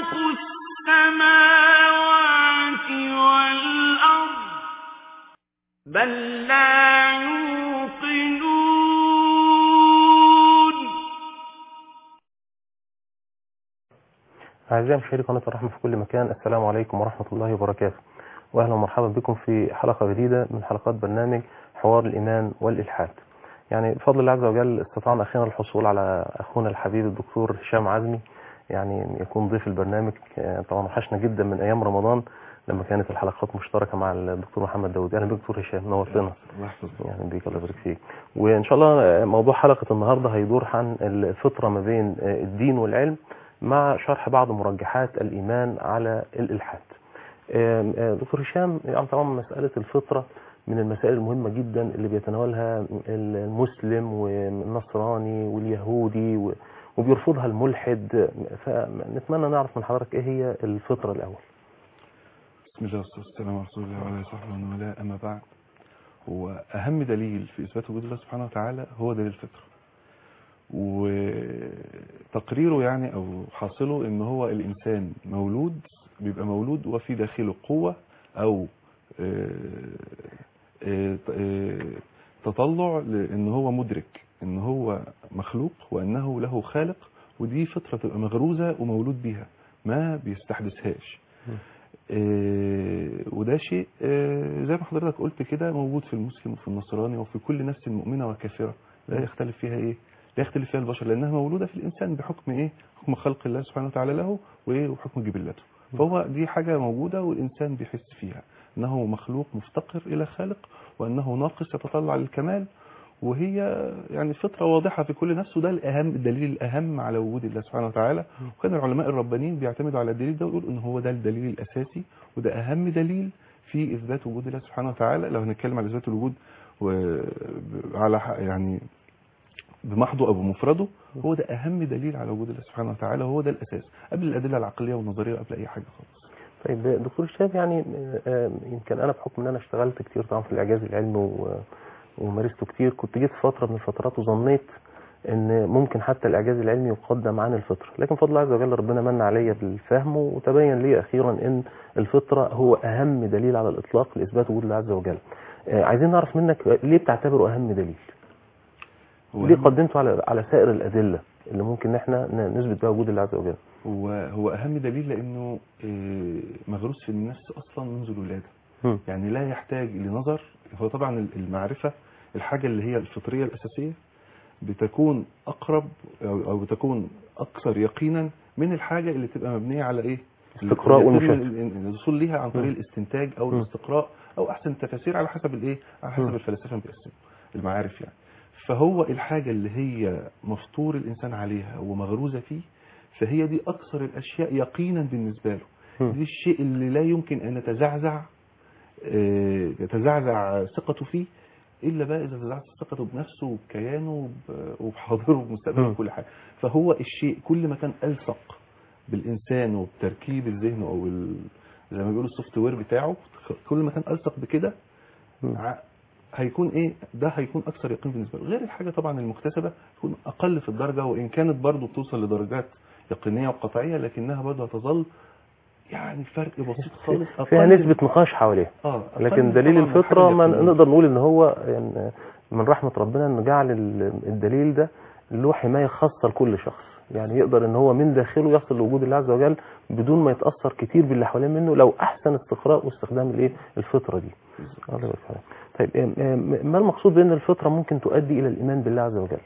خلق السماوات والأرض بل لا يوقنون أعزائي مشاهدي قناة الرحمة في كل مكان السلام عليكم ورحمة الله وبركاته وأهلا ومرحبا بكم في حلقة جديدة من حلقات برنامج حوار الإيمان والإلحاد يعني بفضل الله عز وجل استطعنا أخيرا الحصول على أخونا الحبيب الدكتور هشام عزمي يعني يكون ضيف البرنامج آه، طبعا وحشنا جدا من أيام رمضان لما كانت الحلقات مشتركة مع الدكتور محمد داود أهلا بك دكتور هشام نورتنا الله يحفظك يعني بيك الله يبارك فيك وان شاء الله موضوع حلقه النهارده هيدور عن الفطره ما بين الدين والعلم مع شرح بعض مرجحات الايمان على الالحاد آم، آم، دكتور هشام يعني طبعا مساله الفطره من المسائل المهمه جدا اللي بيتناولها المسلم والنصراني واليهودي و- وبيرفضها الملحد فنتمنى نعرف من حضرتك ايه هي الفطره الاول بسم الله والصلاة والسلام على رسول الله وعلى آله وصحبه ومن والاه أما بعد هو أهم دليل في إثبات وجود الله سبحانه وتعالى هو دليل الفطرة وتقريره يعني أو حاصله إن هو الإنسان مولود بيبقى مولود وفي داخله قوة أو آه، آه، آه، تطلع لأن هو مدرك إن هو مخلوق وأنه له خالق ودي فطرة تبقى مغروزة ومولود بيها ما بيستحدثهاش آه، وده شيء آه، زي ما حضرتك قلت كده موجود في المسلم وفي النصراني وفي كل نفس مؤمنة وكافرة لا يختلف فيها ايه لا يختلف فيها البشر لانها مولودة في الانسان بحكم ايه حكم خلق الله سبحانه وتعالى له وايه وحكم جبلته فهو دي حاجة موجودة والانسان بيحس فيها انه مخلوق مفتقر الى خالق وانه ناقص يتطلع للكمال وهي يعني فطرة واضحة في كل نفس وده الأهم الدليل الأهم على وجود الله سبحانه وتعالى وكان العلماء الربانيين بيعتمدوا على الدليل ده ويقولوا إن هو ده الدليل الأساسي وده أهم دليل في إثبات وجود الله سبحانه وتعالى لو هنتكلم على إثبات الوجود وعلى ح- يعني بمحضه أو بمفرده هو ده أهم دليل على وجود الله سبحانه وتعالى وهو ده الأساس قبل الأدلة العقلية والنظرية قبل أي حاجة خالص طيب دكتور شاب يعني آه، يمكن انا بحكم ان انا اشتغلت كتير طبعا في الاعجاز العلمي و- ومارسته كتير كنت جيت في فتره من الفترات وظنيت ان ممكن حتى الاعجاز العلمي يقدم عن الفطره لكن بفضل الله عز وجل ربنا من عليا بالفهم وتبين لي اخيرا ان الفطره هو اهم دليل على الاطلاق لاثبات وجود الله عز وجل آه، عايزين نعرف منك ليه بتعتبره اهم دليل هو ليه أهم- قدمته على على سائر الادله اللي ممكن ان احنا ن- نثبت بها وجود الله عز وجل هو هو أهم دليل لأنه آه، مغروس في النفس أصلا منذ الولادة مم. يعني لا يحتاج لنظر هو طبعا المعرفة الحاجة اللي هي الفطرية الأساسية بتكون أقرب أو أو بتكون أكثر يقينا من الحاجة اللي تبقى مبنية على إيه؟ استقراء اللي يتم ومشاهدة. ال- ال- الوصول ليها عن طريق مم. الاستنتاج أو مم. الاستقراء أو أحسن التفاسير على حسب الإيه؟ على حسب مم. الفلاسفة بيقسموا المعارف يعني فهو الحاجة اللي هي مفطور الإنسان عليها ومغروزة فيه فهي دي أكثر الأشياء يقينا بالنسبة له مم. دي الشيء اللي لا يمكن أن يتزعزع آه، يتزعزع ثقته فيه إلا بقى إذا تزعزعت ثقته بنفسه وبكيانه وب- وبحاضره وبمستقبله مم. وكل حاجة فهو الشيء كل ما كان ألصق بالإنسان وبتركيب الذهن أو ال- زي ما بيقولوا السوفت وير بتاعه كل ما كان ألصق بكده مم. ع- هيكون ايه ده هيكون اكثر يقين بالنسبه له غير الحاجه طبعا المكتسبه تكون اقل في الدرجه وان كانت برضو بتوصل لدرجات يقينيه وقطعيه لكنها برضو هتظل يعني فرق بسيط خالص فيها أقل- نسبة نقاش حواليها اه أقل لكن دليل طبعاً من الفطرة حاجة ما يقينية. نقدر نقول ان هو يعني من رحمة ربنا انه جعل ال- الدليل ده له حماية خاصة لكل شخص يعني يقدر ان هو من داخله يصل لوجود الله عز وجل بدون ما يتأثر كتير باللي حواليه منه لو احسن استقراء واستخدام الايه الفطرة دي الله يبارك فيك. طيب إيه- إيه- ما المقصود بان الفطرة ممكن تؤدي الى الايمان بالله عز وجل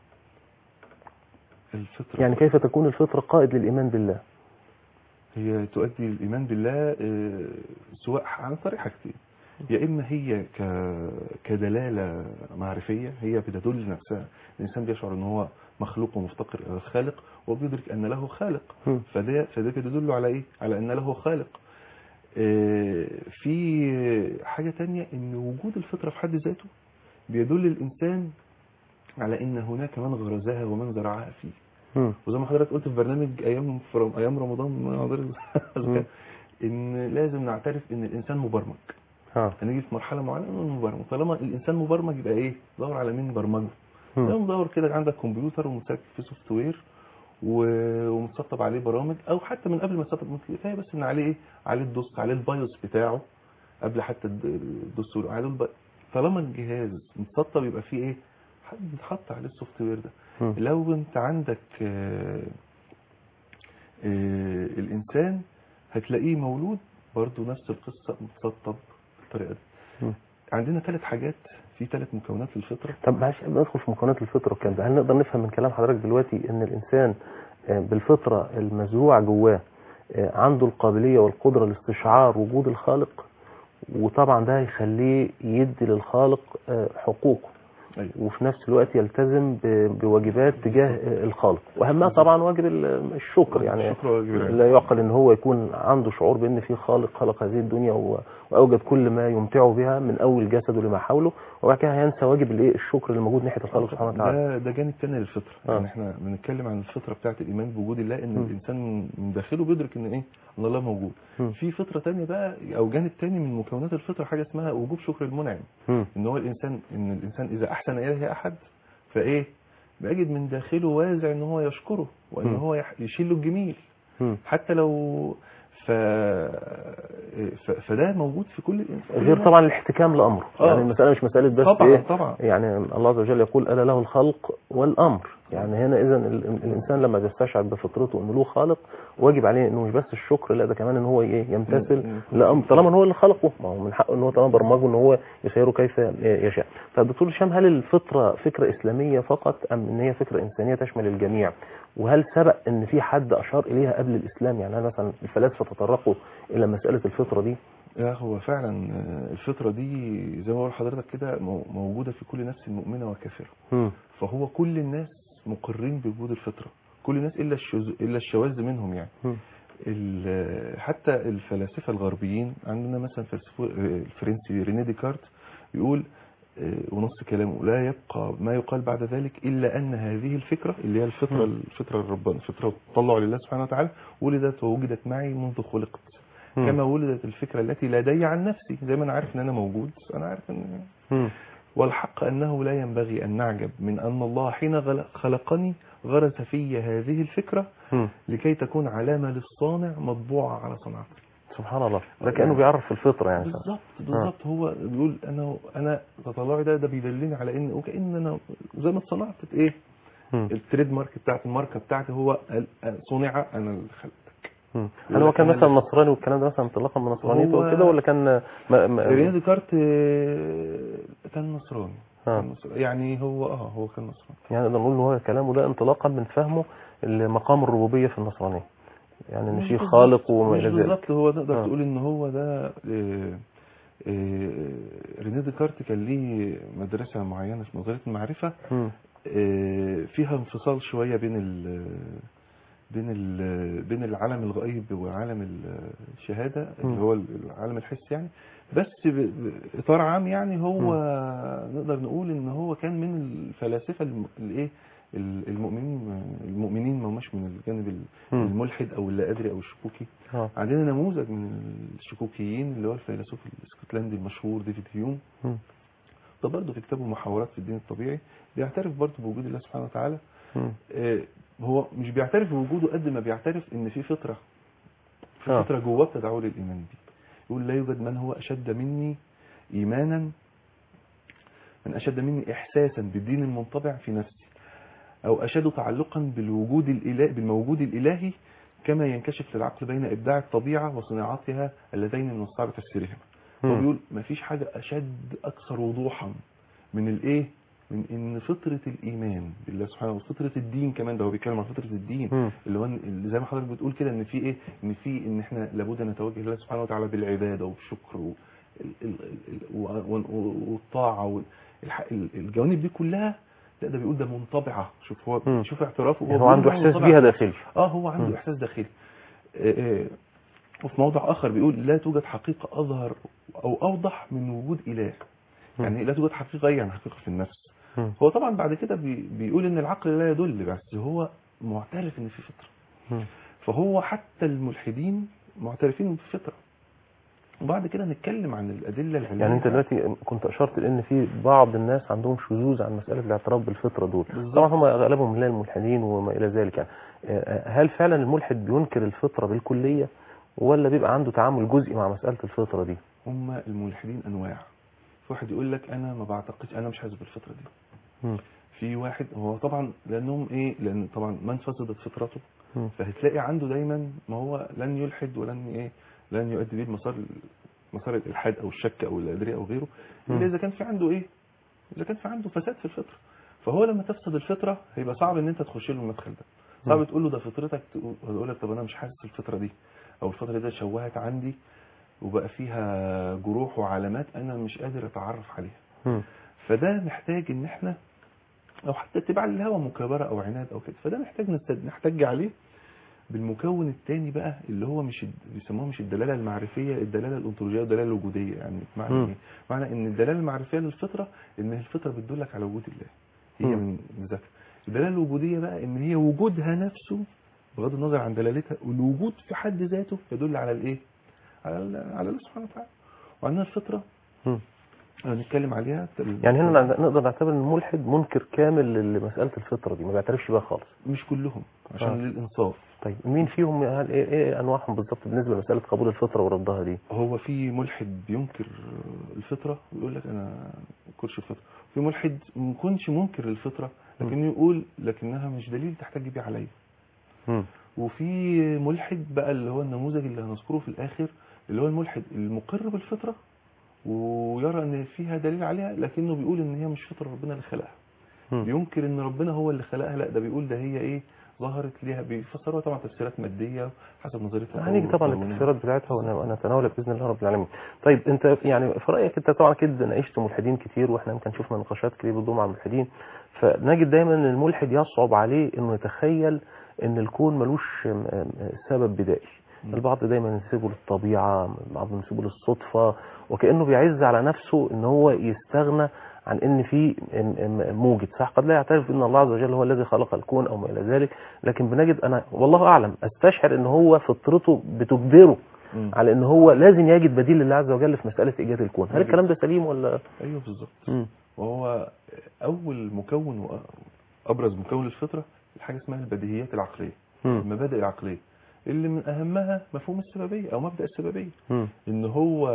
الفطره يعني كيف تكون الفطرة قائد للايمان بالله هي تؤدي الايمان بالله آه، سواء عن طريق حاجتين يا اما هي ك... كدلاله معرفيه هي بتدل نفسها الانسان بيشعر ان هو مخلوق ومفتقر الى الخالق وبيدرك ان له خالق مم. فده فده بيدل على ايه على ان له خالق آه، في حاجه تانية ان وجود الفطره في حد ذاته بيدل الانسان على ان هناك من غرزها ومن زرعها فيه مم. وزي ما حضرتك قلت في برنامج ايام في رم- ايام رمضان من حضرتك ان لازم نعترف ان الانسان مبرمج اه هنيجي في مرحله معينه انه مبرمج طالما الانسان مبرمج يبقى ايه دور على مين برمجه مم. لو مدور كده عندك كمبيوتر ومسك في سوفت وير و- ومتسطب عليه برامج او حتى من قبل ما يتسطب كفايه بس ان عليه ايه عليه الدوس عليه البايوس بتاعه قبل حتى الد- الدستور عليه الب... طالما الجهاز متسطب يبقى فيه ايه حد بيتحط عليه السوفت وير ده مم. لو انت عندك آه، آه، الانسان هتلاقيه مولود برضو نفس القصه متسطب بالطريقه دي مم. عندنا ثلاث حاجات في ثلاث مكونات للفطره طب معلش قبل ما ندخل في مكونات الفطره والكلام ده هل نقدر نفهم من كلام حضرتك دلوقتي ان الانسان آه، بالفطره المزروعه جواه آه، عنده القابليه والقدره لاستشعار وجود الخالق وطبعا ده هيخليه يدي للخالق آه، حقوقه أيوة. وفي نفس الوقت يلتزم ب- بواجبات تجاه آه، الخالق واهمها طبعا واجب ال- الشكر يعني الشكر واجب العبادة. لا يعقل ان هو يكون عنده شعور بان في خالق خلق هذه الدنيا و- واوجد كل ما يمتعه بها من اول جسده لما حوله وبعد كده هينسى واجب الايه الشكر اللي موجود ناحيه الخالق سبحانه وتعالى ده ده جانب تاني للفطره آه. يعني احنا بنتكلم عن الفطره بتاعت الايمان بوجود الله ان م. الانسان من داخله بيدرك ان ايه ان الله موجود م. في فطره تانية بقى او جانب تاني من مكونات الفطره حاجه اسمها وجوب شكر المنعم مم. ان هو الانسان ان الانسان اذا احسن اليه احد فايه بيجد من داخله وازع ان هو يشكره وان م. هو يح- يشيل له الجميل مم. حتى لو ف... ف... فده موجود في كل الانسان غير طبعا الاحتكام لامره آه. يعني المساله مش مساله بس طبعا ايه طبعا يعني الله عز وجل يقول الا له الخلق والامر يعني هنا اذا ال- الانسان لما بيستشعر بفطرته انه له خالق واجب عليه انه مش بس الشكر لا ده كمان ان هو ايه يمتثل م- م- لامر طالما ان هو اللي خلقه ما هو من حقه ان هو طالما برمجه ان هو يسيره كيف يشاء فالدكتور هشام هل الفطره فكره اسلاميه فقط ام ان هي فكره انسانيه تشمل الجميع وهل سبق ان في حد اشار اليها قبل الاسلام يعني هل مثلا الفلاسفه تطرقوا الى مساله الفطره دي لا هو فعلا آه، الفطرة دي زي ما بقول لحضرتك كده مو- موجودة في كل نفس مؤمنة وكافرة مم. فهو كل الناس مقرين بوجود الفطرة كل الناس إلا الشذ إلا الشواذ منهم يعني مم. ال- حتى الفلاسفة الغربيين عندنا مثلا فلسفه آه، الفرنسي ريني ديكارت يقول آه، ونص كلامه لا يبقى ما يقال بعد ذلك إلا أن هذه الفكرة اللي هي الفطرة مم. الفطرة الربانية الفطرة التطلع لله سبحانه وتعالى ولدت ووجدت معي منذ خلقت مم. كما ولدت الفكرة التي لدي عن نفسي زي ما أنا عارف أن أنا موجود أنا عارف أن مم. والحق أنه لا ينبغي أن نعجب من أن الله حين غل- خلقني غرس في هذه الفكرة مم. لكي تكون علامة للصانع مطبوعة على صنعته سبحان الله ده كانه بيعرف في الفطره يعني بالظبط بالظبط هو بيقول أنا أنا تطلعي ده ده بيدلني على إن وكأن أنا زي ما اتصنعت إيه مم. التريد مارك بتاعتي الماركة بتاعتي هو ال- صنع أنا اللي خلقتك مم. هل هو كان لكن مثلا نصراني والكلام ده مثلا انطلاقا من نصرانيته هو- وكده ولا كان ما ما ريني ديكارت آه، كان نصراني آه. كان نصراني. يعني هو اه هو كان نصراني يعني نقدر نقول ان هو كلامه ده انطلاقا من فهمه لمقام الربوبيه في النصرانيه يعني ان مش في بالظبط- خالق وما مش الى ذلك بالظبط هو تقدر آه. تقول ان هو ده آه، آه، رينيه ديكارت كان ليه مدرسه معينه في نظريه المعرفه مم. آه، فيها انفصال شويه بين ال بين ال بين العالم الغيب وعالم الشهاده مم. اللي هو العالم الحسي يعني بس ب- باطار عام يعني هو نقدر نقول ان هو كان من الفلاسفه الم- الايه ال- المؤمنين المؤمنين ما هماش من الجانب ال- مم. الملحد او اللا ادري او الشكوكي آه. عندنا نموذج من الشكوكيين اللي هو الفيلسوف الاسكتلندي المشهور ديفيد هيوم مم. ده برضه في كتابه محاورات في الدين الطبيعي بيعترف برضه بوجود الله سبحانه وتعالى مم. آه، هو مش بيعترف بوجوده قد ما بيعترف ان في فطره في آه. فطره جواه بتدعو للايمان بيه يقول لا يوجد من هو اشد مني ايمانا من اشد مني احساسا بالدين المنطبع في نفسي او اشد تعلقا بالوجود الالهي بالموجود الالهي كما ينكشف للعقل بين ابداع الطبيعه وصناعاتها اللذين من الصعب تفسيرهما هو مم. بيقول مفيش حاجه اشد اكثر وضوحا من الايه من ان فطره الايمان بالله سبحانه وفطره الدين كمان ده هو بيتكلم عن فطره الدين مم. اللي هو إن- اللي زي ما حضرتك بتقول كده ان في ايه ان في ان احنا لابد ان نتوجه لله سبحانه وتعالى بالعباده وبالشكر و- ال- ال- ال- و- و- والطاعه والح- ال- الجوانب دي كلها لا ده بيقول ده منطبعه شوف هو مم. شوف اعترافه يعني هو بيقول عنده ده احساس منطبع. بيها داخلي اه هو عنده مم. احساس داخلي آه، آه، وفي موضع اخر بيقول لا توجد حقيقه اظهر او اوضح من وجود اله مم. يعني لا توجد حقيقه غير عن حقيقه في النفس مم. هو طبعا بعد كده بي بيقول ان العقل لا يدل بس هو معترف ان في فطره مم. فهو حتى الملحدين معترفين بالفطره وبعد كده نتكلم عن الادله العلميه يعني انت دلوقتي كنت اشرت لان في بعض الناس عندهم شذوذ عن مساله الاعتراف بالفطره دول بالظبط. طبعا هم اغلبهم من الملحدين وما الى ذلك يعني آه، هل فعلا الملحد بينكر الفطره بالكليه ولا بيبقى عنده تعامل جزئي مع مساله الفطره دي هم الملحدين انواع في واحد يقول لك انا ما بعتقدش انا مش حاسس بالفطره دي مم. في واحد هو طبعا لانهم ايه لان طبعا من فسدت فطرته مم. فهتلاقي عنده دايما ما هو لن يلحد ولن ايه لن يؤدي بيه مسار مسار الالحاد او الشك او الادريه او غيره الا مم. اذا كان في عنده ايه اذا كان في عنده فساد في الفطره فهو لما تفسد الفطره هيبقى صعب ان انت تخش له المدخل ده صعب مم. تقول له ده فطرتك تقول يقول لك طب انا مش حاسس الفطره دي او الفطره دي شوهت عندي وبقى فيها جروح وعلامات انا مش قادر اتعرف عليها مم. فده محتاج ان احنا او حتى اتباع للهوى مكابره او عناد او كده فده محتاج نست- نحتج عليه بالمكون الثاني بقى اللي هو مش الد- بيسموها مش الدلاله المعرفيه الدلاله الانطولوجيه والدلاله الوجوديه يعني معنى مم. ايه؟ معنى ان الدلاله المعرفيه للفطره ان الفطره بتدلك على وجود الله هي مم. من مذاكره الدلاله الوجوديه بقى ان هي وجودها نفسه بغض النظر عن دلالتها الوجود في حد ذاته يدل على الايه؟ على ال- على الله سبحانه وتعالى وعندنا الفطره مم. هنتكلم عليها يعني هنا نقدر نعتبر ان الملحد منكر كامل لمساله الفطره دي ما بيعترفش بيها خالص مش كلهم عشان آه. للانصاف طيب مين فيهم هل ايه, إيه انواعهم بالظبط بالنسبه لمساله قبول الفطره وردها دي هو في ملحد بينكر الفطره ويقول لك انا ما انكرش الفطره في ملحد ما يكونش منكر الفطره لكنه يقول لكنها مش دليل تحتج بيه عليا مم. وفي ملحد بقى اللي هو النموذج اللي هنذكره في الاخر اللي هو الملحد المقر بالفطره ويرى ان فيها دليل عليها لكنه بيقول ان هي مش فطره ربنا اللي خلقها مم. بينكر ان ربنا هو اللي خلقها لا ده بيقول ده هي ايه ظهرت ليها بيفسروها طبعا تفسيرات ماديه حسب نظريه هنيجي طبعا التفسيرات بتاعتها ون- ونتناولها باذن الله رب العالمين. طيب انت يعني في رايك انت طبعا كده ناقشت ملحدين كتير واحنا يمكن شفنا نقاشات كتير بتدور مع الملحدين فنجد دايما ان الملحد يصعب عليه انه يتخيل ان الكون ملوش م- م- سبب بدائي. مم. البعض دايما ينسبه للطبيعه، البعض ينسبه للصدفه وكانه بيعز على نفسه ان هو يستغنى عن ان في م- م- موجد صح قد لا يعترف بان الله عز وجل هو الذي خلق الكون او ما الى ذلك لكن بنجد انا والله اعلم استشعر ان هو فطرته بتجبره مم. على ان هو لازم يجد بديل لله عز وجل في مساله ايجاد الكون هل الكلام ده سليم ولا ايوه بالظبط مم. وهو اول مكون وابرز مكون للفطره حاجه اسمها البديهيات العقليه مم. المبادئ العقليه اللي من اهمها مفهوم السببيه او مبدا السببيه مم. ان هو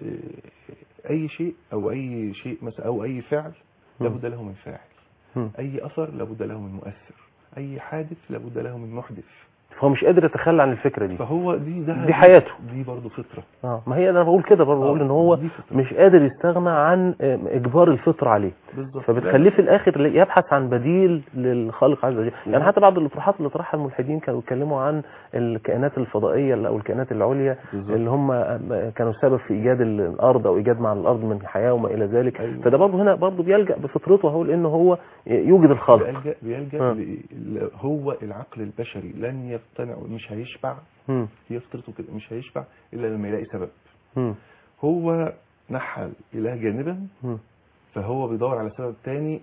آه، اي شيء او اي شيء مثلا او اي فعل مم. لابد له من فاعل مم. اي اثر لابد له من مؤثر اي حادث لابد له من محدث فهو مش قادر يتخلى عن الفكره دي فهو دي ده دي حياته. دي برضه فطره اه ما هي انا بقول كده برضه بقول ان هو دي فطرة. مش قادر يستغنى عن آه، اجبار الفطره عليه بالظبط فبتخليه في الاخر يبحث عن بديل للخالق عز وجل يعني حتى بعض الاطروحات اللي طرحها الملحدين كانوا يتكلموا عن الكائنات الفضائيه او الكائنات العليا بالظبط. اللي هم كانوا سبب في ايجاد الارض او ايجاد مع الارض من حياه وما الى ذلك أيوة. فده برضه هنا برضه بيلجا بفطرته هو لانه هو يوجد الخالق بيلجأ بيلجأ آه. ل- ل- هو العقل البشري لن يقتنع مش هيشبع مم. هي فطرته كده مش هيشبع الا لما يلاقي سبب مم. هو نحى الاله جانبا مم. فهو بيدور على سبب تاني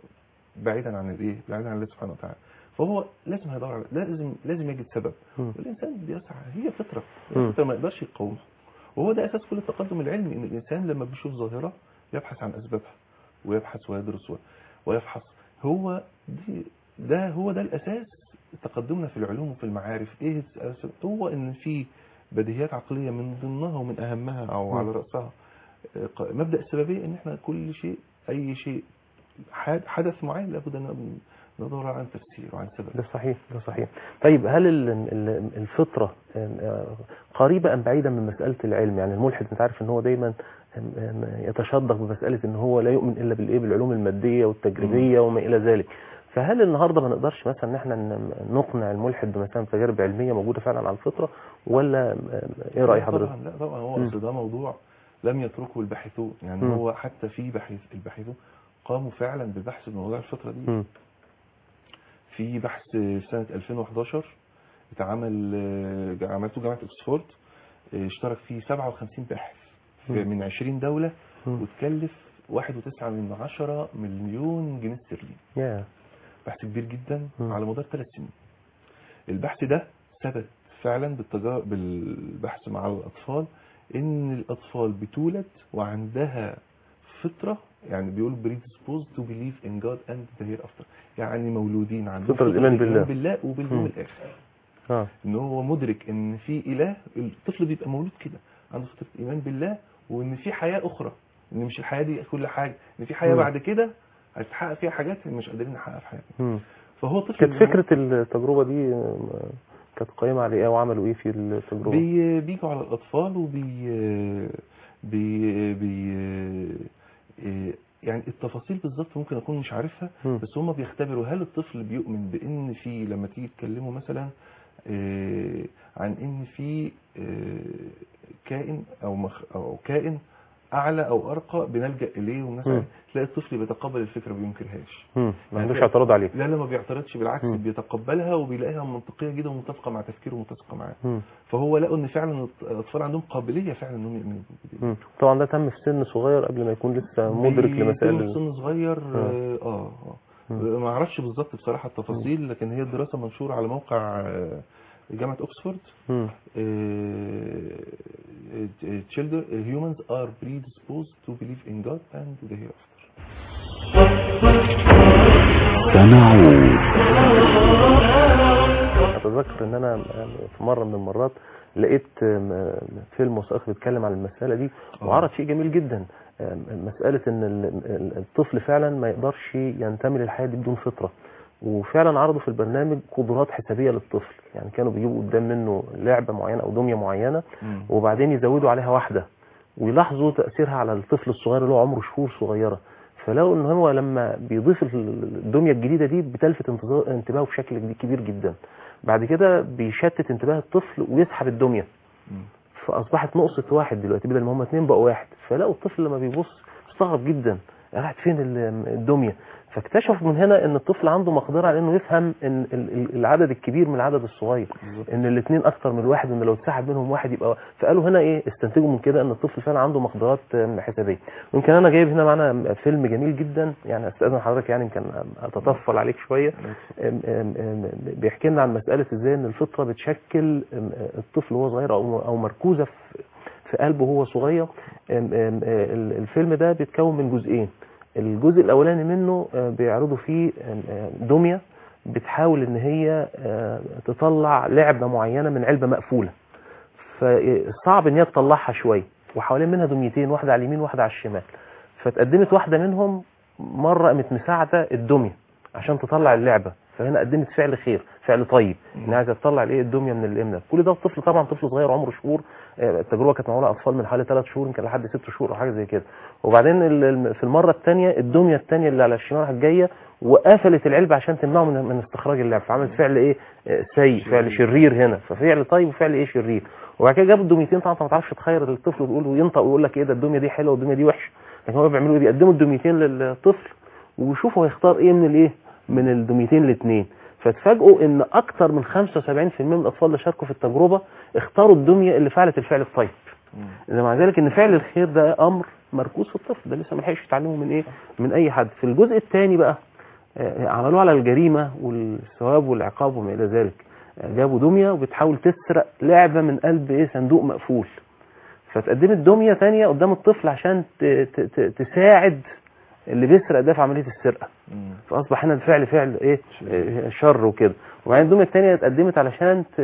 بعيدا عن الايه بعيدا عن الله سبحانه وتعالى فهو لازم هيدور على لازم لازم يجد سبب مم. والانسان بيسعى هي فطره مم. هي فطره ما يقدرش يقاومها وهو ده اساس كل التقدم العلمي ان الانسان لما بيشوف ظاهره يبحث عن اسبابها ويبحث ويدرس و- ويفحص هو دي ده هو ده الاساس تقدمنا في العلوم وفي المعارف ايه الأساس؟ هو ان في بديهيات عقليه من ضمنها ومن اهمها او مم. على راسها آه، ق- مبدا السببيه ان احنا كل شيء اي شيء حاد- حدث معين لابد ان ندور عن تفسير وعن سبب ده صحيح ده صحيح طيب هل ال- ال- الفطرة آه، قريبة أم بعيدة من مسألة العلم يعني الملحد انت عارف ان هو دايما آم، آم، يتشدق بمسألة ان هو لا يؤمن إلا بالإيه بالعلوم المادية والتجريبية وما إلى ذلك فهل النهارده ما نقدرش مثلا ان احنا ن- نقنع الملحد بمثلا تجارب علميه موجوده فعلا على الفطره ولا آم، ايه راي لا حضرتك؟ طبعا لا طبعا هو مم. اصل ده موضوع لم يتركه الباحثون يعني مم. هو حتى في باحث الباحثون قاموا فعلا بالبحث في موضوع الفتره دي مم. في بحث سنه 2011 اتعمل آه، عملته جامعه اوكسفورد آه، اشترك فيه 57 باحث في- مم. من 20 دوله مم. وتكلف 1.9 من عشرة مليون جنيه استرليني يا بحث كبير جدا مم. على مدار ثلاث سنين البحث ده ثبت فعلا بالتجارب بالبحث مع الاطفال ان الاطفال بتولد وعندها فطره يعني بيقول predisposed to believe in God and the hereafter يعني مولودين عندهم فطرة الإيمان بالله. بالله وباليوم مم. الاخر اه ان هو مدرك ان في اله الطفل بيبقى مولود كده عنده فطره ايمان بالله وان في حياه اخرى ان مش الحياه دي كل حاجه ان في حياه مم. بعد كده هتتحقق فيها حاجات مش قادرين نحققها في حياتنا مم. فهو طفل كانت اللي هو فكرة التجربة دي آه، كانت قائمة على ايه وعملوا ايه في التجربة بي بيجوا على الاطفال وبي بي بي يعني التفاصيل بالظبط ممكن اكون مش عارفها مم. بس هم بيختبروا هل الطفل بيؤمن بان في لما تيجي تكلمه مثلا آه، عن ان في آه، كائن او مخ او كائن اعلى او ارقى بنلجا اليه مم. ومثلا تلاقي الطفل بيتقبل الفكره ما بينكرهاش مم. ما عندوش يعني اعتراض عليه لا لا ما بيعترضش بالعكس مم. بيتقبلها وبيلاقيها منطقيه جدا ومتفقه مع تفكيره ومتفقه معاه مم. فهو لقوا ان فعلا الاطفال عندهم قابليه فعلا انهم يؤمنوا بالدين مم. طبعا ده تم في سن صغير قبل ما يكون لسه مدرك بيتم لمسائل في ال- سن صغير اه اه مم. ما اعرفش بالظبط بصراحه التفاصيل لكن هي الدراسه منشوره على موقع آه، جامعه اوكسفورد مم. uh, children uh, humans are predisposed to believe in God and the hereafter. سنعود اتذكر ان انا في مره من المرات لقيت فيلم وثائقي بيتكلم عن المساله دي آه. وعرض شيء جميل جدا مساله ان ال- الطفل فعلا ما يقدرش ينتمي للحياه دي بدون فطره وفعلا عرضوا في البرنامج قدرات حسابيه للطفل يعني كانوا بيجيبوا قدام منه لعبه معينه او دميه معينه مم. وبعدين يزودوا عليها واحده ويلاحظوا تاثيرها على الطفل الصغير اللي هو عمره شهور صغيره فلقوا ان هو لما بيضيف الدميه الجديده دي بتلفت انتظار- انتباهه بشكل جديد- كبير جدا بعد كده بيشتت انتباه الطفل ويسحب الدميه مم. فاصبحت نقصه واحد دلوقتي بدل ما هم اتنين بقوا واحد فلقوا الطفل لما بيبص مستغرب جدا راحت فين ال- الدميه فاكتشفوا من هنا ان الطفل عنده مقدره على انه يفهم ان ال- ال- العدد الكبير من العدد الصغير بالظبط. ان الاثنين اكتر من الواحد وان لو اتسحب منهم واحد يبقى فقالوا هنا ايه استنتجوا من كده ان الطفل فعلا عنده مقدرات آم، حسابيه يمكن انا جايب هنا معانا فيلم جميل جدا يعني استاذن حضرتك يعني يمكن اتطفل عليك شويه آم، آم، آم، بيحكي لنا عن مساله ازاي ان الفطره بتشكل آم، الطفل وهو صغير او او مركوزه في في قلبه وهو صغير آم، آم، آه، الفيلم ده بيتكون من جزئين الجزء الاولاني منه آه، بيعرضوا فيه آم، آه، دميه بتحاول ان هي آه، تطلع لعبه معينه من علبه مقفوله فصعب ان هي تطلعها شويه وحوالين منها دميتين واحده على اليمين واحده على الشمال فتقدمت واحده منهم مره قامت مساعده الدميه عشان تطلع اللعبه فهنا قدمت فعل خير فعل طيب ان عايزه تطلع الايه الدميه من الامنه كل ده الطفل طبعا طفل صغير عمره شهور آه، التجربه كانت معموله اطفال من حوالي ثلاث شهور يمكن لحد ست شهور او حاجه زي كده وبعدين ال- ال- في المره الثانيه الدميه الثانيه اللي على الشمال راحت جايه وقفلت العلبه عشان تمنعه من من استخراج اللعب فعملت فعل ايه آه، سيء فعل شرير هنا ففعل طيب وفعل ايه شرير وبعد كده جابوا الدميتين طبعا انت ما تعرفش تخير الطفل وتقول وينطق ويقول لك ايه ده الدميه دي حلوه والدميه دي وحشه لكن هو بيعملوا ايه بيقدموا الدميتين للطفل ويشوفوا هيختار ايه من الايه من الدميتين الاثنين فتفاجئوا ان اكتر من 75% من الاطفال اللي شاركوا في التجربه اختاروا الدميه اللي فعلت الفعل الطيب مم. إذا مع ذلك ان فعل الخير ده امر مركوز في الطفل ده لسه ما لحقش يتعلمه من ايه من اي حد في الجزء الثاني بقى آه، عملوه على الجريمه والثواب والعقاب وما الى ذلك آه، جابوا دميه وبتحاول تسرق لعبه من قلب ايه صندوق مقفول فتقدمت دميه ثانيه قدام الطفل عشان ت- ت- ت- تساعد اللي بيسرق ده في عمليه السرقه مم. فاصبح هنا الفعل فعل ايه آه، شر وكده وبعدين الدميه الثانيه اتقدمت علشان ت-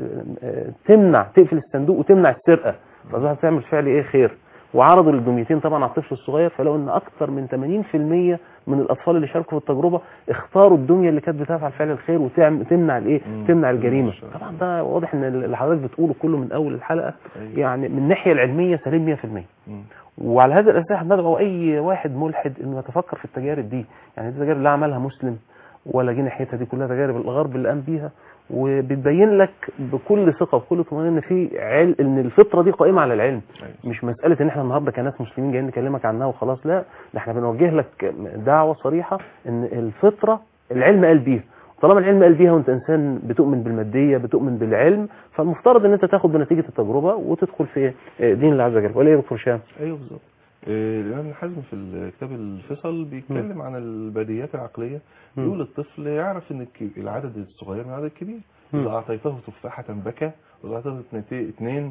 آه، تمنع تقفل الصندوق وتمنع السرقه فاصبحت تعمل فعل ايه خير وعرضوا الدميتين طبعا على الطفل الصغير فلقوا ان اكثر من 80% من الاطفال اللي شاركوا في التجربه اختاروا الدميه اللي كانت بتفعل فعل الخير وتمنع الايه مم. تمنع الجريمه ما شاء الله. طبعا ده واضح ان اللي حضرتك بتقوله كله من اول الحلقه أيوة. يعني من الناحيه العلميه سليم 100% مم. وعلى هذا الاساس احنا ندعو اي واحد ملحد انه يتفكر في التجارب دي يعني دي تجارب لا عملها مسلم ولا جه ناحيتها دي كلها تجارب الغرب اللي قام بيها وبتبين لك بكل ثقه وبكل طمانينه ان في علم ان الفطره دي قائمه على العلم أيوة. مش مساله ان احنا النهارده كناس مسلمين جايين نكلمك عنها وخلاص لا ده احنا بنوجه لك دعوه صريحه ان الفطره العلم قال بيها طالما العلم قال بيها وانت انسان بتؤمن بالماديه بتؤمن بالعلم فالمفترض ان انت تاخد بنتيجه التجربه وتدخل في دين الله عز وجل ولا ايه يا دكتور هشام؟ ايوه بالظبط آه، الامام ابن حزم في الكتاب الفصل بيتكلم عن البديهيات العقليه مم. بيقول الطفل يعرف ان الك- العدد الصغير من العدد الكبير مم. اذا اعطيته تفاحه بكى واذا اعطيته اثنتي- اثنين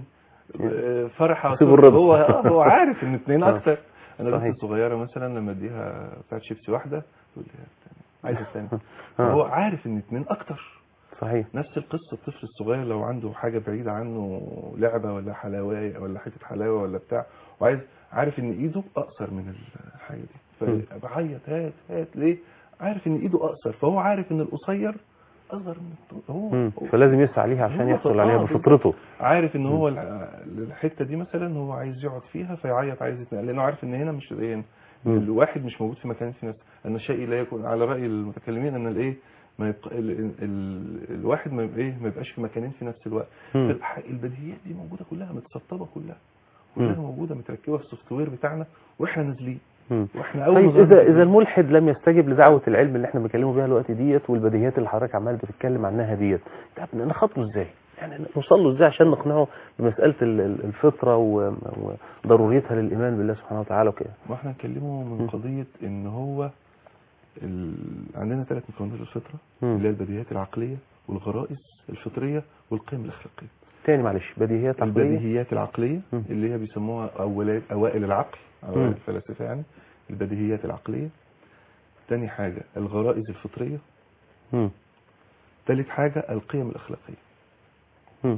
آه، فرحه سيبوا الرضا. هو آه، هو عارف ان اتنين آه. اكتر انا صحيح. بنتي الصغيره مثلا لما اديها بتاعت شيبسي واحده تقول لي عايزه الثانيه آه. هو عارف ان اتنين اكتر صحيح نفس القصه الطفل الصغير لو عنده حاجه بعيده عنه لعبه ولا حلاوه ولا حته حلاوه ولا بتاع وعايز عارف ان ايده اقصر من الحاجه دي مم. فبعيط هات هات ليه عارف ان ايده اقصر فهو عارف ان القصير اصغر من الطول. هو, مم. هو فلازم يسعى ليها عشان هو يحصل عليها آه، بفطرته عارف ان هو الع- الحته دي مثلا هو عايز يقعد فيها فيعيط عايز يتنقل لانه عارف ان هنا مش ايه مم. الواحد مش موجود في مكان في نفسه ان الشيء لا يكون على راي المتكلمين ان الايه ما يبقى ال ال ال الواحد ما يبقى ايه ما يبقاش في مكانين في نفس الوقت مم. فالح- البديهيات دي موجوده كلها متسطبه كلها كلها مم. موجوده متركبه في السوفت وير بتاعنا واحنا نازلين مم. واحنا اول طيب ما ظهرنا اذا في اذا الملحد لم يستجب لدعوه العلم اللي احنا بنتكلموا بيها الوقت ديت والبديهيات اللي حضرتك عمال بتتكلم عنها ديت طب نخاطبه ازاي؟ يعني نوصل له ازاي عشان نقنعه بمساله ال- ال- الفطره و- وضروريتها للايمان بالله سبحانه وتعالى وكده واحنا نكلمه من مم. قضيه ان هو ال... عندنا ثلاث مكونات الفطره مم. اللي هي البديهيات العقليه والغرائز الفطريه والقيم الاخلاقيه تاني معلش بديهيات عقليه البديهيات العقليه مم. اللي هي بيسموها أولاد اوائل العقل مم. اوائل الفلاسفه يعني البديهيات العقليه تاني حاجه الغرائز الفطريه مم. تالت حاجه القيم الاخلاقيه مم.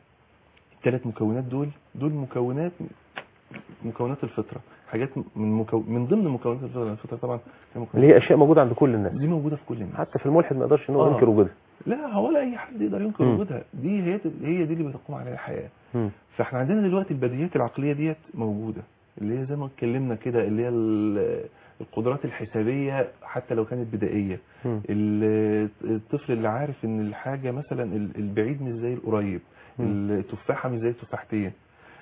الثلاث مكونات دول دول مكونات مكونات الفطره حاجات من مكو... من ضمن مكونات الفطره الفطره طبعا هي مكونات- اللي هي اشياء موجوده عند كل الناس دي موجوده في كل الناس حتى في الملحد ما يقدرش ان هو آه. ينكر وجودها لا ولا اي حد يقدر ينكر مم. وجودها دي هي هي دي اللي بتقوم عليها الحياه مم. فاحنا عندنا دلوقتي البديهيات العقليه ديت موجوده اللي هي زي ما اتكلمنا كده اللي هي ال- القدرات الحسابيه حتى لو كانت بدائيه مم. ال- الطفل اللي عارف ان الحاجه مثلا ال- البعيد مش زي القريب مم. التفاحه مش زي التفاحتين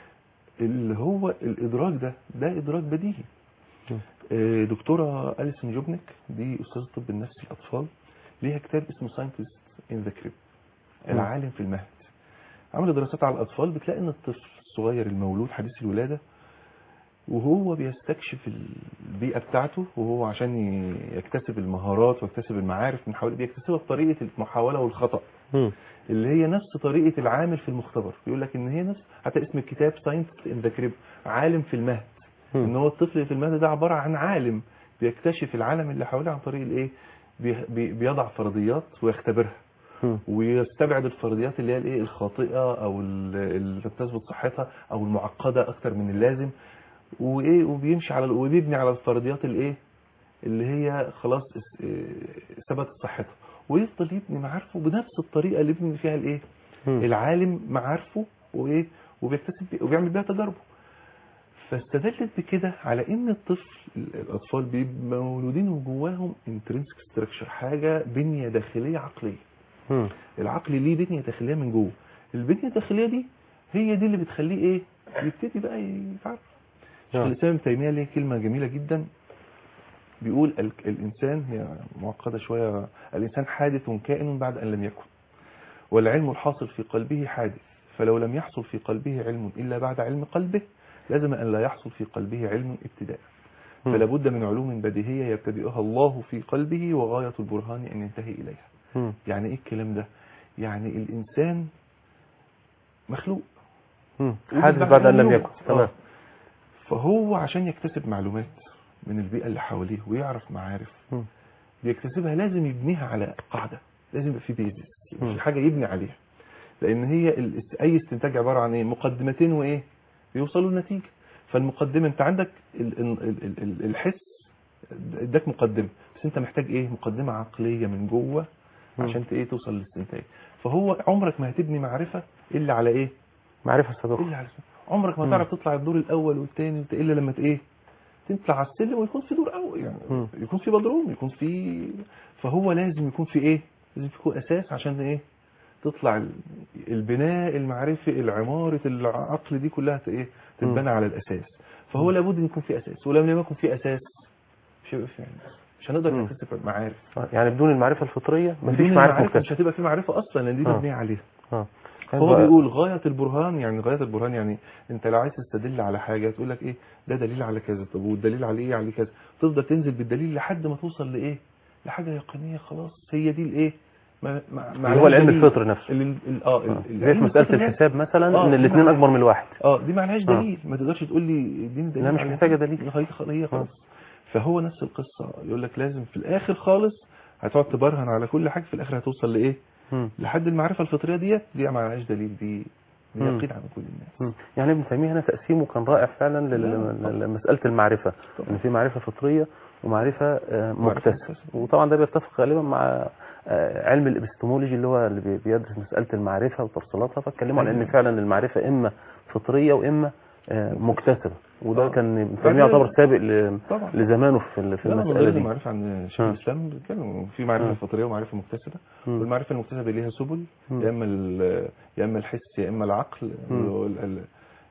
اللي هو الادراك ده ده ادراك بديهي مم. آه، دكتوره اليسون جوبنيك دي استاذه طب النفس الاطفال ليها كتاب اسمه ساينتست ان ذا كريب مم. العالم في المهد عملوا دراسات على الاطفال بتلاقي ان الطفل الصغير المولود حديث الولاده وهو بيستكشف البيئه بتاعته وهو عشان ي- يكتسب المهارات ويكتسب المعارف من حواليه بيكتسبها بطريقه المحاوله والخطا مم. اللي هي نفس طريقه العامل في المختبر بيقول لك ان هي نفس حتى اسم الكتاب ساينس ان ذا كريب عالم في المهد مم. ان هو الطفل اللي في المهد ده عباره عن عالم بيكتشف العالم اللي حواليه عن طريق الايه بي- بي- بيضع فرضيات ويختبرها مم. ويستبعد الفرضيات اللي هي الايه الخاطئه او ال- اللي بتثبت صحتها او المعقده اكتر من اللازم وايه وبيمشي على وبيبني على الفرضيات الايه اللي هي خلاص اس- إيه، ثبتت صحتها ويفضل يبني معارفه بنفس الطريقه اللي بيبني فيها الايه مم. العالم معارفه وايه وبيكتسب بي- وبيعمل بيها تجاربه فاستدلت بكده على ان الطفل الاطفال بيبقوا مولودين وجواهم انترنسك ستراكشر حاجه بنيه داخليه عقليه مم. العقل ليه بنيه داخليه من جوه البنيه الداخليه دي هي دي اللي بتخليه ايه يبتدي بقى يتعرف شيخ نعم. الاسلام ابن تيميه ليه كلمه جميله جدا بيقول ال- الانسان هي معقده شويه الانسان حادث كائن بعد ان لم يكن والعلم الحاصل في قلبه حادث فلو لم يحصل في قلبه علم الا بعد علم قلبه لازم ان لا يحصل في قلبه علم ابتداء مم. فلا بد من علوم بديهيه يبتدئها الله في قلبه وغايه البرهان ان ينتهي اليها مم. يعني ايه الكلام ده يعني الانسان مخلوق مم. وجد حادث بعد ان لم يوم. يكن تمام آه. فهو عشان يكتسب معلومات من البيئه اللي حواليه ويعرف معارف مم. بيكتسبها لازم يبنيها على قاعده لازم يبقى في بيزس مم. في حاجه يبني عليها لان هي ال- اي استنتاج عباره عن ايه مقدمتين وايه بيوصلوا لنتيجه فالمقدمه انت عندك ال- ال- ال- ال- الحس اداك مقدمه بس انت محتاج ايه مقدمه عقليه من جوه مم. عشان ت- ايه توصل للاستنتاج فهو عمرك ما هتبني معرفه الا على ايه معرفة سابقة الا على عمرك ما مم. تعرف تطلع الدور الاول والثاني الا لما ت- ايه تطلع على السلم ويكون في دور اول يعني مم. يكون في بدروم يكون في فهو لازم يكون في ايه لازم يكون اساس عشان ايه تطلع ال- البناء المعرفي العمارة العقل دي كلها ت- ايه مم. تتبنى على الاساس فهو لابد ان يكون في اساس ولو لم يكن في اساس مش هيبقى في علم مش هنقدر مم. نكتسب معارف آه، يعني بدون المعرفة الفطرية بدون مفيش معرفة المعرفة مش مكتسبة هتبقى في معرفة اصلا لان دي آه. مبنية عليها اه هو يبقى- بيقول غاية البرهان يعني غاية البرهان يعني انت لو عايز تستدل على حاجة تقول لك ايه ده دليل على كذا طب والدليل على ايه على كذا تفضل تنزل بالدليل لحد ما توصل لايه لحاجة يقينية خلاص هي دي الايه ما ما اللي هو العلم دليل. الفطري نفسه ال- ال- اه ال- آه. زي في العلم مساله الفطري ده- الحساب مثلا آه، ان دي الاثنين معناها- اكبر من الواحد اه دي ما لهاش آه. دليل ما تقدرش تقول لي اديني دليل لا، مش على محتاجة كده. دليل. هي خ- هي خلاص فهو نفس القصه يقول لك لازم في الاخر خالص هتقعد تبرهن على كل حاجه في الاخر هتوصل لايه مم. لحد المعرفه الفطريه ديت دي ما لهاش دليل دي دي مم. يقين عند كل الناس مم. يعني ابن تيميه هنا تقسيمه كان رائع فعلا لا، لل- طبعا. لمساله المعرفه طبعا. ان في معرفه فطريه ومعرفه آه، معرفة مكتسبه مكتسبة. وطبعا ده بيتفق غالبا مع آه، علم الابستمولوجي اللي هو اللي بي- بيدرس مساله المعرفه وتفصيلاتها فاتكلموا على ان أيوة. فعلا المعرفه اما فطريه واما آه، مكتسبه وده آه. كان ابن بعدين- تيميه يعتبر سابق ل- طبعا لزمانه في ال- في لا من المساله ضمن دي المعرفه عن شيخ آه. الاسلام بيتكلم في معرفه آه. فطريه ومعرفه مكتسبه مم. والمعرفه المكتسبه ليها سبل مم. يا اما ال- يا اما الحس يا اما العقل مم. وال- ال-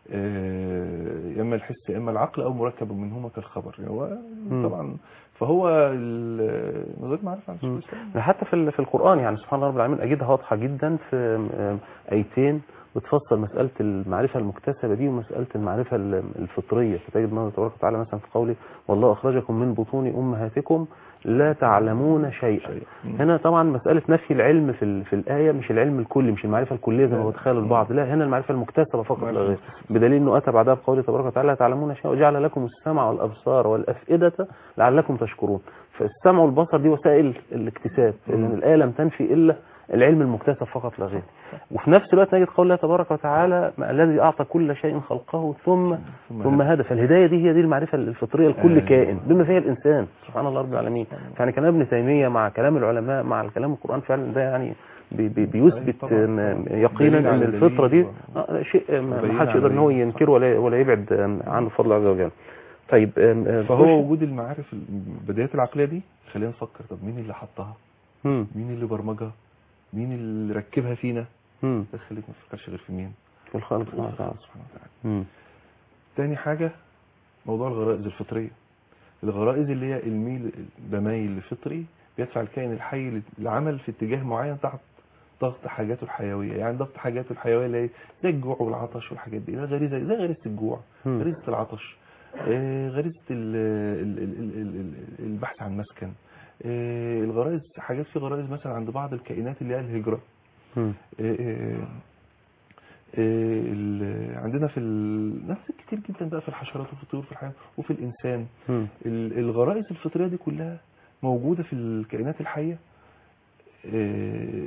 آه، يا اما الحس يا اما العقل او مركب منهما كالخبر يعني هو مم. طبعا فهو ال- من غير معرفه عن شيخ مم. الاسلام حتى في ال- في القرآن يعني سبحان الله رب العالمين أجدها واضحة جدا في آم، آيتين بتفصل مسألة المعرفة المكتسبة دي ومسألة المعرفة ال- الفطرية فتجد الله تبارك وتعالى مثلا في قوله والله أخرجكم من بطون أمهاتكم لا تعلمون شيئا شيء. مم. هنا طبعا مسألة نفي العلم في ال- في الآية مش العلم الكلي مش المعرفة الكلية زي ما لا. هو تخيل البعض لا هنا المعرفة المكتسبة فقط لا المعرفة غير المكتسبة. بدليل انه اتى بعدها بقوله تبارك وتعالى لا تعلمون شيئا وجعل لكم السمع والابصار والافئده لعلكم تشكرون فالسمع والبصر دي وسائل الاكتساب مم. لان الايه لم تنفي الا العلم المكتسب فقط لا غير وفي نفس الوقت نجد قول الله تبارك وتعالى ما الذي اعطى كل شيء خلقه ثم ثم هدى فالهدايه دي هي دي المعرفه الفطريه لكل أيوة. كائن بما فيها الانسان سبحان الله رب العالمين يعني كلام ابن تيميه مع كلام العلماء مع الكلام القران فعلا ده يعني بي- بي- بيثبت طبعاً، آم، طبعاً. يقينا دليل ان على الفطره دليل دي و- آه، شيء ما وبين ما حدش يقدر ان هو على دليل. ينكره ولا ولا يبعد آم، عنه بفضل الله عز وجل طيب آم، آم، فهو خش- وجود المعارف البدايات العقليه دي خلينا نفكر طب مين اللي حطها مم، مين اللي برمجها مين اللي ركبها فينا مم، بس خليك ما تفكرش غير في مين في الخالق سبحانه وتعالى سبحانه وتعالى مم، تاني حاجة موضوع الغرائز الفطرية الغرائز اللي هي الميل بميل الفطري بيدفع الكائن الحي للعمل في اتجاه معين تحت ضغط حاجاته الحيوية يعني ضغط حاجاته الحيوية اللي هي زي الجوع والعطش والحاجات دي ده غريزة زي غريزة الجوع مم. غريزة العطش آه، غريزة ال- ال- ال- ال- ال- ال- البحث عن مسكن آه، الغرائز حاجات في غرائز مثلا عند بعض الكائنات اللي هي الهجرة مم، آه، آه، ال- عندنا في ال- نفس كتير جدا بقى في الحشرات وفي الطيور وفي الحيوان وفي الانسان مم، ال- الغرائز الفطريه دي كلها موجوده في الكائنات الحيه آه،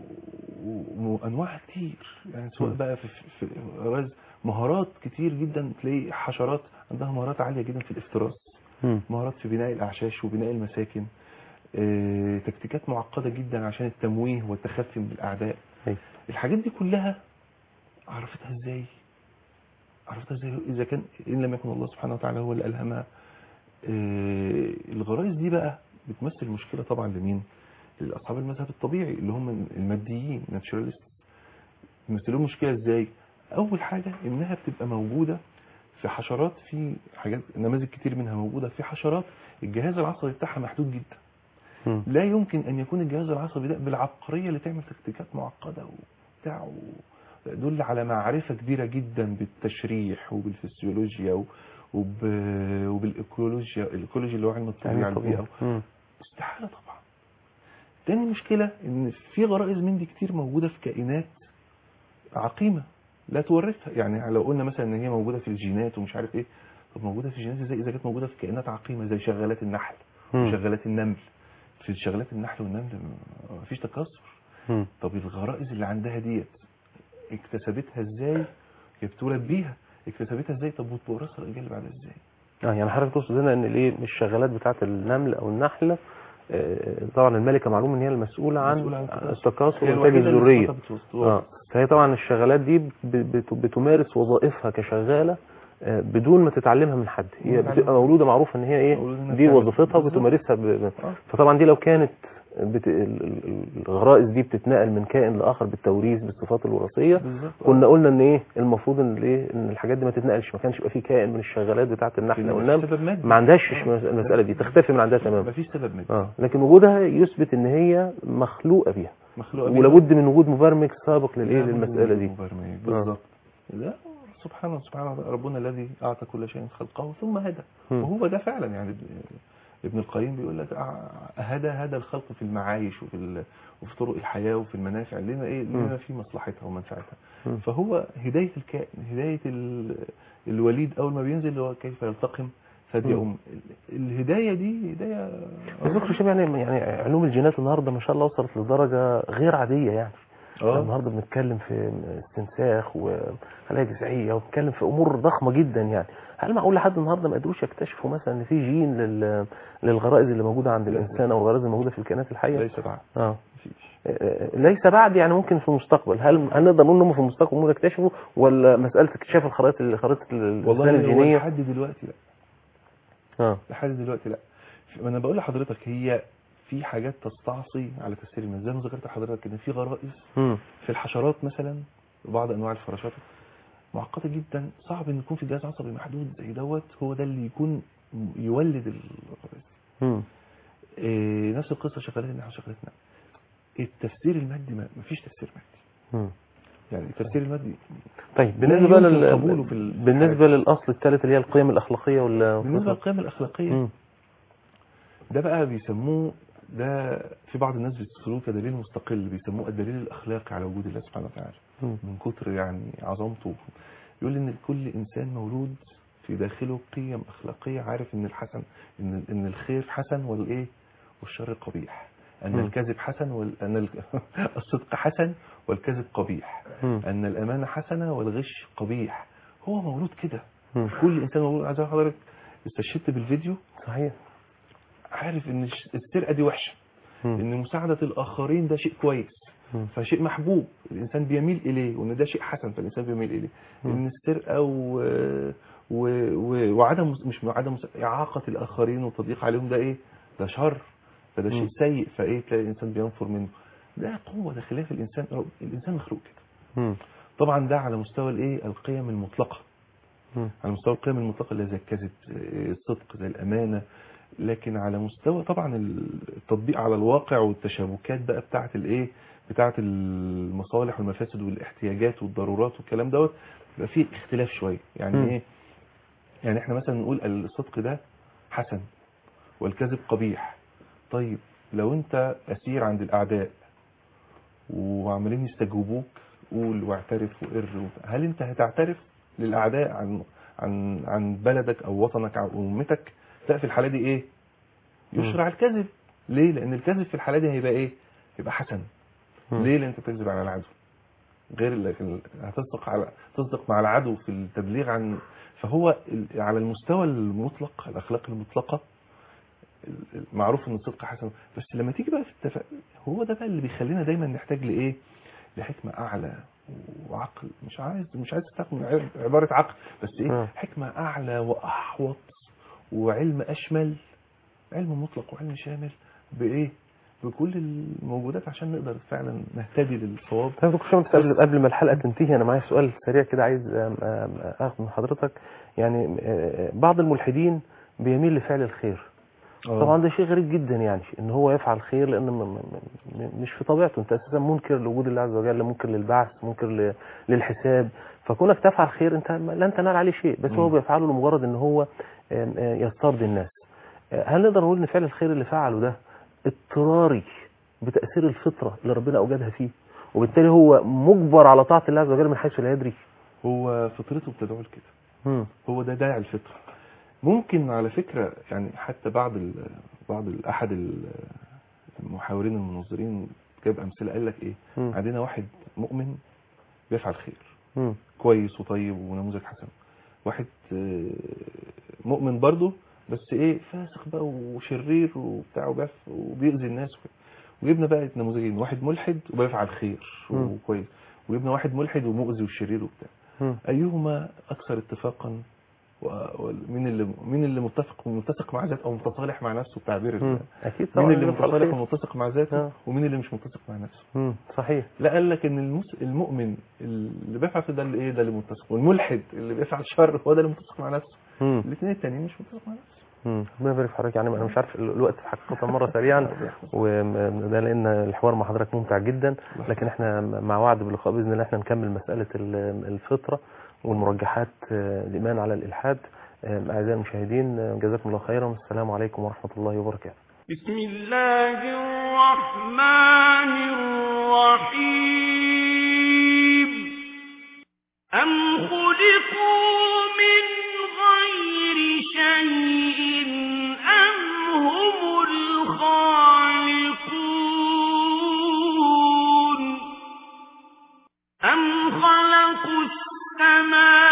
و- وانواعها كتير يعني سواء مم. بقى في, في في غرائز مهارات كتير جدا تلاقي حشرات عندها مهارات عاليه جدا في الافتراس مم، مهارات في بناء الاعشاش وبناء المساكن آه، تكتيكات معقده جدا عشان التمويه والتخفي من الاعداء أيوة. الحاجات دي كلها عرفتها ازاي عرفتها ازاي اذا كان ان لم يكن الله سبحانه وتعالى هو اللي الهمها آه، الغرائز دي بقى بتمثل مشكله طبعا لمين لاصحاب المذهب الطبيعي اللي هم الماديين ناتشوراليست بيمثلوا مشكله ازاي اول حاجه انها بتبقى موجوده في حشرات في حاجات نماذج كتير منها موجوده في حشرات الجهاز العصبي بتاعها محدود جدا مم، لا يمكن ان يكون الجهاز العصبي ده بالعبقريه اللي تعمل تكتيكات معقده وبتاع و- يدل على معرفه كبيره جدا بالتشريح وبالفسيولوجيا و- وب... وبالايكولوجيا الايكولوجيا اللي هو علم الطبيعه يعني طبيعي. البيئه مم، استحاله طبعا تاني مشكله ان في غرائز من دي كتير موجوده في كائنات عقيمه لا تورثها يعني لو قلنا مثلا ان هي موجوده في الجينات ومش عارف ايه طب موجوده في الجينات ازاي اذا كانت موجوده في كائنات عقيمه زي شغالات النحل مم، وشغالات النمل في شغالات النحل والنمل م- مفيش تكاثر مم، طب الغرائز اللي عندها ديت اكتسبتها ازاي هي بتولد بيها اكتسبتها ازاي طب وتورثها الاجيال اللي بعدها ازاي اه يعني حضرتك تقصد هنا ان الايه الشغالات بتاعه النمل او النحله آه، طبعا الملكه معلوم ان هي المسؤوله عن مسؤولة عن التكاثر. التكاثر هي وانتاج الوحيدة اللي الذريه اكتسبت وسط- اه فهي طبعا الشغالات دي ب- بت- بتمارس وظائفها كشغاله آه، بدون ما تتعلمها من حد هي تتعلمها. بتبقى مولوده معروف ان هي ايه مولودة إنها دي بتعمل. وظيفتها بالظبط. وبتمارسها ب... ب- آه. فطبعا دي لو كانت بت... ال- ال- الغرائز دي بتتنقل من كائن لاخر بالتوريث بالصفات الوراثيه بالظبط آه. كنا قلنا ان ايه المفروض ان الايه ان الحاجات دي ما تتنقلش ما كانش يبقى في كائن من الشغالات بتاعه النحل مفيش والنمل سبب مادي. ما عندهاش آه. المساله دي تختفي من عندها تماما مفيش سبب مادي اه لكن وجودها يثبت ان هي مخلوقه بيها مخلوقه بيها. ولابد من وجود مبرمج سابق للايه لابد للمساله من دي مبرمج. بالظبط لا سبحانه سبحانه ربنا الذي اعطى كل شيء خلقه ثم هدى مم. وهو ده فعلا يعني ابن القيم بيقول لك آه، هدى هدى الخلق في المعايش وفي ال- وفي طرق الحياه وفي المنافع لما ايه لما في مصلحتها ومنفعتها مم. فهو هدايه الكائن هدايه ال- الوليد اول ما بينزل هو كيف يلتقم ثدي مم. ام ال- الهدايه دي هدايه بس دكتور شيب يعني يعني علوم الجينات النهارده ما شاء الله وصلت لدرجه غير عاديه يعني اه النهارده بنتكلم في استنساخ وخلايا جذعيه وبنتكلم في امور ضخمه جدا يعني هل معقول لحد النهارده ما قدروش يكتشفوا مثلا ان في جين لل... للغرائز اللي موجوده عند لا. الانسان او الغرائز اللي موجوده في الكائنات الحيه ليس بعد اه مفيش آه، ليس بعد يعني ممكن في المستقبل هل هل نقدر نقول انهم في المستقبل ممكن يكتشفوا ولا مساله اكتشاف الخرائط خريطه الانسان والله هو الجينيه لحد دلوقتي لا اه لحد دلوقتي لا ما انا بقول لحضرتك هي في حاجات تستعصي على تفسير الناس زي ما ذكرت لحضرتك ان في غرائز مم. في الحشرات مثلا بعض انواع الفراشات معقده جدا صعب ان يكون في جهاز عصبي محدود زي دوت هو ده اللي يكون يولد الغرائز مم. إيه نفس القصه شغلتنا احنا شغلتنا التفسير المادي ما مفيش تفسير مادي مم. يعني التفسير المادي طيب بالنسبه يمكن لل... قبوله في ال- بالنسبه للاصل الثالث اللي هي القيم الاخلاقيه ولا بالنسبه للقيم الاخلاقيه مم. ده بقى بيسموه ده في بعض الناس بيستخدموه كدليل مستقل بيسموه الدليل الاخلاقي على وجود الله سبحانه وتعالى مم. من كتر يعني عظمته يقول ان كل انسان مولود في داخله قيم اخلاقيه عارف ان الحسن ان ان الخير حسن والايه والشر قبيح ان مم. الكذب حسن وال... ان ال- الصدق حسن والكذب قبيح مم. ان الامانه حسنه والغش قبيح هو مولود كده مم. كل انسان مولود عايز أقول لحضرتك استشهدت بالفيديو صحيح عارف ان الش- السرقه دي وحشه مم. ان مساعده الاخرين ده شيء كويس مم. فشيء محبوب الانسان بيميل اليه وان ده شيء حسن فالانسان بيميل اليه مم. ان السرقه و... و... و... وعدم مش عدم اعاقه الاخرين والتضييق عليهم ده ايه ده شر فده مم. شيء سيء فايه تلاقي الانسان بينفر منه ده قوه داخليه في الانسان الانسان مخلوق كده مم. طبعا ده على مستوى الايه القيم المطلقه مم. على مستوى القيم المطلقه اللي زي الكذب زي الصدق زي الامانه لكن على مستوى طبعا التطبيق على الواقع والتشابكات بقى بتاعه الايه بتاعه المصالح والمفاسد والاحتياجات والضرورات والكلام دوت بيبقى فيه اختلاف شويه يعني مم. ايه يعني احنا مثلا نقول الصدق ده حسن والكذب قبيح طيب لو انت اسير عند الاعداء وعمالين يستجوبوك قول واعترف وقر وبتاع. هل انت هتعترف للاعداء عن عن عن بلدك او وطنك او امتك لا في الحاله دي ايه يشرع الكذب ليه لان الكذب في الحاله دي هيبقى ايه يبقى حسن مم. ليه لان انت بتكذب على العدو غير اللي في ال- هتصدق على تصدق مع العدو في التبليغ عن فهو ال- على المستوى المطلق الاخلاق المطلقه ال- ال- معروف ان الصدق حسن بس لما تيجي بقى في التفاق هو ده بقى اللي بيخلينا دايما نحتاج لايه لحكمه اعلى وعقل مش عايز مش عايز استخدم عب- عباره عقل بس ايه مم. حكمه اعلى واحوط وعلم اشمل علم مطلق وعلم شامل بايه بكل الموجودات عشان نقدر فعلا نهتدي للصواب طيب دكتور شمس قبل قبل ما الحلقه تنتهي انا معايا سؤال سريع كده عايز آم، آم، اخذ من حضرتك يعني آه، بعض الملحدين بيميل لفعل الخير طبعا ده شيء غريب جدا يعني ان هو يفعل خير لان م- م- م- مش في طبيعته انت اساسا منكر لوجود الله عز وجل منكر للبعث منكر ل- للحساب فكونك تفعل خير انت م- لن تنال عليه شيء بس هو مم. بيفعله لمجرد ان هو آم، آه، يسترضي الناس آه، هل نقدر نقول ان فعل الخير اللي فعله ده اضطراري بتاثير الفطره اللي ربنا اوجدها فيه وبالتالي هو مجبر على طاعه الله عز وجل من حيث لا يدري هو فطرته بتدعو لكده مم. هو ده داعي الفطره ممكن على فكره يعني حتى بعض ال بعض ال احد ال- المحاورين المنظرين جاب امثله قال لك ايه مم. عندنا واحد مؤمن بيفعل خير مم. كويس وطيب ونموذج حسن واحد آه، مؤمن برضه بس ايه فاسق بقى وشرير وبتاع وبيف وبيأذي الناس وكده. وجبنا بقى نموذجين واحد ملحد وبيفعل خير مم. وكويس وجبنا واحد ملحد ومؤذي وشرير وبتاع مم. ايهما اكثر اتفاقا ومين اللي مين اللي متفق ومتسق مع ذاته او متصالح مع نفسه بتعبير مم. ال- اكيد طبعا مين اللي بيفعل متصالح خير. ومتسق مع ذاته آه. ومين اللي مش متسق مع نفسه مم. صحيح لا قال لك ان المس... المؤمن اللي بيفعل في ده اللي ايه ده اللي متسق والملحد اللي بيفعل شر هو ده اللي متسق مع نفسه مم. الاثنين التانيين مش متسق مع نفسه مم. ربنا يبارك في حضرتك يعني انا مش عارف ال- الوقت حقيقه مره سريعا وده لان الحوار مع حضرتك ممتع جدا لكن احنا مع وعد باللقاء باذن الله احنا نكمل مساله ال- الفطره والمرجحات آه، الايمان على الالحاد آه، أعزائي المشاهدين آه، جزاكم الله خيرا والسلام عليكم ورحمة الله وبركاته بسم الله الرحمن الرحيم أم خلقوا من غير شيء أم هم الخالقون أم خلقوا السماوات